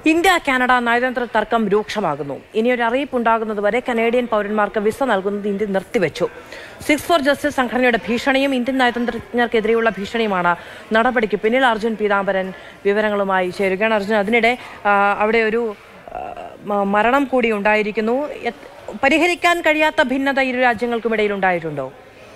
India Canada നയതന്ത്ര തർക്കം രൂക്ഷമാകുന്നു ഇനിയൊരു അറിയിപ്പ് ഉണ്ടാകുന്നതുവരെ കനേഡിയൻ പൗരന്മാർക്ക് വിസ നൽകുന്നത് ഇന്ത്യ നിർത്തിവെച്ചു സിക്സ് ഫോർ ജസ്റ്റിസ് സംഘടനയുടെ ഭീഷണിയും ഇന്ത്യൻ നയതന്ത്രജ്ഞർക്കെതിരെയുള്ള ഭീഷണിയുമാണ് നടപടിക്ക് പിന്നിൽ അർജുൻ പീതാംബരൻ വിവരങ്ങളുമായി ചേരുകയാണ് അർജുൻ അതിനിടെ ആ, അവിടെ ഒരു ആ, മ- മരണം കൂടി ഉണ്ടായിരിക്കുന്നു എത്- പരിഹരിക്കാൻ കഴിയാത്ത ഭിന്നത ഇരു രാജ്യങ്ങൾക്കുമിടയിൽ ഉണ്ടായിട്ടുണ്ടോ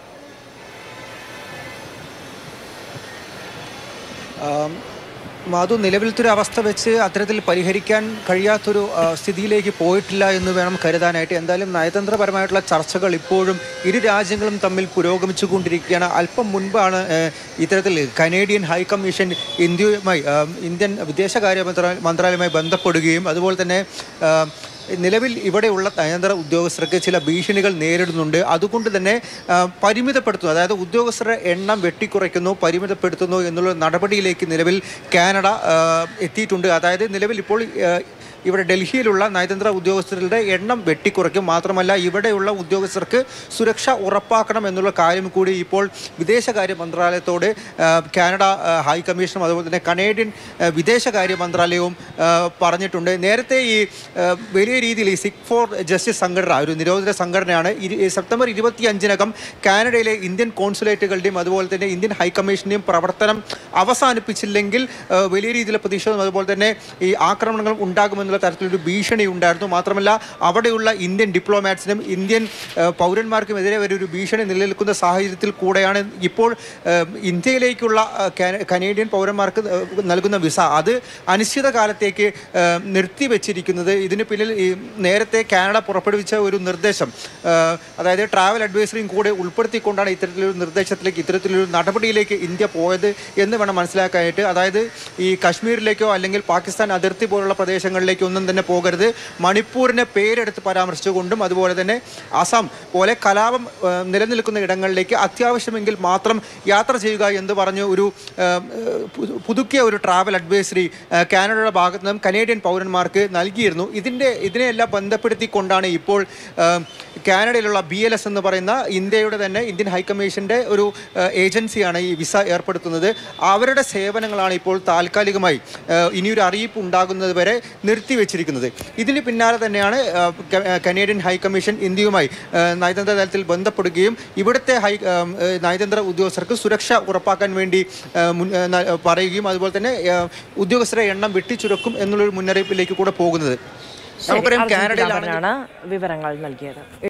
ആം, മാധു നിലവിലത്തെ ഒരു അവസ്ഥ വെച്ച് അത്തരത്തിൽ പരിഹരിക്കാൻ കഴിയാത്തൊരു ആ, സ്ഥിതിയിലേക്ക് പോയിട്ടില്ല എന്ന് വേണം കരുതാനായിട്ട് എന്തായാലും നയതന്ത്രപരമായിട്ടുള്ള ചർച്ചകൾ ഇപ്പോഴും ഇരു രാജ്യങ്ങളും തമ്മിൽ പുരോഗമിച്ചുകൊണ്ടിരിക്കുകയാണ് അല്പം മുൻപാണ് ഏ, ഇത്തരത്തിൽ കനേഡിയൻ ഹൈക്കമ്മീഷൻ ഇന്ത്യയുമായി ആ, ഇന്ത്യൻ വിദേശകാര്യ മന്ത്രാ- മന്ത്രാലയവുമായി ബന്ധപ്പെടുകയും അതുപോലെ തന്നെ ആ, നിലവിൽ ഇവിടെയുള്ള നയതന്ത്ര ഉദ്യോഗസ്ഥർക്ക് ചില ഭീഷണികൾ നേരിടുന്നുണ്ട് അതുകൊണ്ട് തന്നെ ആ, പരിമിതപ്പെടുത്തുന്നു അതായത് ഉദ്യോഗസ്ഥരുടെ എണ്ണം വെട്ടിക്കുറയ്ക്കുന്നു പരിമിതപ്പെടുത്തുന്നു എന്നുള്ള നടപടിയിലേക്ക് നിലവിൽ കാനഡ ആ, എത്തിയിട്ടുണ്ട് അതായത് നിലവിൽ ഇപ്പോൾ ആ, ഇവിടെ ഡൽഹിയിലുള്ള നയതന്ത്ര ഉദ്യോഗസ്ഥരുടെ എണ്ണം വെട്ടിക്കുറയ്ക്കും മാത്രമല്ല ഇവിടെയുള്ള ഉദ്യോഗസ്ഥർക്ക് സുരക്ഷ ഉറപ്പാക്കണം എന്നുള്ള കാര്യം കൂടി ഇപ്പോൾ വിദേശകാര്യ മന്ത്രാലയത്തോട് ആ, കാനഡ ആ, ഹൈ കമ്മീഷനും അതുപോലെ തന്നെ കനേഡിയൻ ആ, വിദേശകാര്യ മന്ത്രാലയവും ആ, പറഞ്ഞിട്ടുണ്ട് നേരത്തെ ഈ ആ, വലിയ രീതിയിൽ ഈ സിഖ് ഫോർ ജസ്റ്റിസ് സംഘടന ഒരു നിരോധിത സംഘടനയാണ് ഇരു- ഈ സെപ്റ്റംബർ ഇരുപത്തി അഞ്ചിനകം കാനഡയിലെ ഇന്ത്യൻ കോൺസുലേറ്റുകളുടെയും അതുപോലെ തന്നെ ഇന്ത്യൻ ഹൈക്കമ്മീഷൻ്റെയും പ്രവർത്തനം അവസാനിപ്പിച്ചില്ലെങ്കിൽ ആ, വലിയ രീതിയിലുള്ള പ്രതിഷേധം അതുപോലെ തന്നെ ഈ ആക്രമണങ്ങളും ഉണ്ടാകുമെന്നുള്ള തരത്തിലൊരു ഭീഷണി ഉണ്ടായിരുന്നു മാത്രമല്ല അവിടെയുള്ള ഇന്ത്യൻ ഡിപ്ലോമാറ്റ്സിനും ഇന്ത്യൻ ആ, പൗരന്മാർക്കുമെതിരെ ഒരു ഒരു ഭീഷണി നിലനിൽക്കുന്ന സാഹചര്യത്തിൽ കൂടെയാണ് ഇപ്പോൾ ആ, ഇന്ത്യയിലേക്കുള്ള ആ, കാന- കനേഡിയൻ പൗരന്മാർക്ക് ആ, നൽകുന്ന വിസ അത് അനിശ്ചിത കാലത്തേക്ക് ആ, നിർത്തിവെച്ചിരിക്കുന്നത് ഇതിന് പിന്നിൽ ഈ നേരത്തെ കാനഡ പുറപ്പെടുവിച്ച ഒരു നിർദ്ദേശം ആ, അതായത് ട്രാവൽ അഡ്വൈസറിയും കൂടെ ഉൾപ്പെടുത്തിക്കൊണ്ടാണ് ഇത്തരത്തിലൊരു നിർദ്ദേശത്തിലേക്ക് ഇത്തരത്തിലൊരു നടപടിയിലേക്ക് ഇന്ത്യ പോയത് എന്ന് വേണം മനസ്സിലാക്കാനായിട്ട് അതായത് ഈ കശ്മീരിലേക്കോ അല്ലെങ്കിൽ പാകിസ്ഥാൻ അതിർത്തി പോലുള്ള പ്രദേശങ്ങളിലേക്കോ ഒന്നും തന്നെ പോകരുത് മണിപ്പൂരിനെ പേരെടുത്ത് പരാമർശിച്ചുകൊണ്ടും അതുപോലെ തന്നെ അസം പോലെ കലാപം ആ, നിലനിൽക്കുന്ന ഇടങ്ങളിലേക്ക് അത്യാവശ്യമെങ്കിൽ മാത്രം യാത്ര ചെയ്യുക എന്ന് പറഞ്ഞ് ഒരു ആ, പു- പുതുക്കിയ ഒരു ട്രാവൽ അഡ്വൈസറി ആ, കാനഡയുടെ ഭാഗത്ത് നിന്നും കനേഡിയൻ പൗരന്മാർക്ക് നൽകിയിരുന്നു ഇതിൻ്റെ ഇതിനെയെല്ലാം ബന്ധപ്പെടുത്തിക്കൊണ്ടാണ് ഇപ്പോൾ ആ, കാനഡയിലുള്ള ബി എൽ എസ് എന്ന് പറയുന്ന ഇന്ത്യയുടെ തന്നെ ഇന്ത്യൻ ഹൈക്കമ്മീഷൻ്റെ ഒരു ആ, ഏജൻസിയാണ് ഈ വിസ ഏർപ്പെടുത്തുന്നത് അവരുടെ സേവനങ്ങളാണ് ഇപ്പോൾ താൽക്കാലികമായി ആ, ഇനിയൊരു അറിയിപ്പ് ഉണ്ടാകുന്നത് വരെ നിർത്തിവെച്ചിരിക്കുന്നത് ഇതിന് പിന്നാലെ തന്നെയാണ് ആ, ക- ആ, കനേഡിയൻ ഹൈക്കമ്മീഷൻ ഇന്ത്യയുമായി ആ, നയതന്ത്ര തലത്തിൽ ബന്ധപ്പെടുകയും ഇവിടുത്തെ ഹൈ ആ, ആ, നയതന്ത്ര ഉദ്യോഗസ്ഥർക്ക് സുരക്ഷ ഉറപ്പാക്കാൻ വേണ്ടി ആ, മുൻ- ആ, ന- പറയുകയും അതുപോലെ തന്നെ ആ, ഉദ്യോഗസ്ഥരുടെ എണ്ണം വെട്ടിച്ചുരുക്കും എന്നുള്ളൊരു മുന്നറിയിപ്പിലേക്ക് കൂടെ പോകുന്നത് ശരി, നമുക്കറിയാം അർജുൻ കാനഡയിലാണ് പീതാംബരനാണ് വിവരങ്ങൾ നൽകിയത്